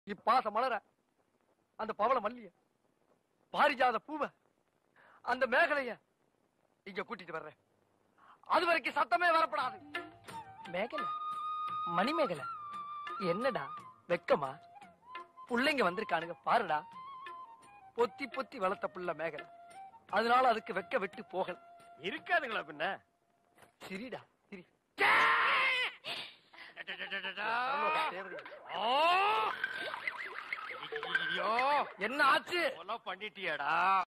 இப்பாச மலர அந்த பவள மல்லிய பாரிஜாத பூவ அந்த மேகலைய இங்க கூட்டிட்டு வர்றேன் அது வரைக்கும் சத்தமே வரப்படாது மேகலை மணி மேகலை என்னடா வெக்கமா புள்ளைங்க வந்திருக்கானுங்க பாருடா பொத்தி பொத்தி வளர்த்த புள்ள மேகலை அதனால அதுக்கு வெக்க விட்டு போகல இருக்காதுங்களா பின்ன சிரிடா சிரி ஐயோ என்ன ஆச்சு பண்ணிட்டியாடா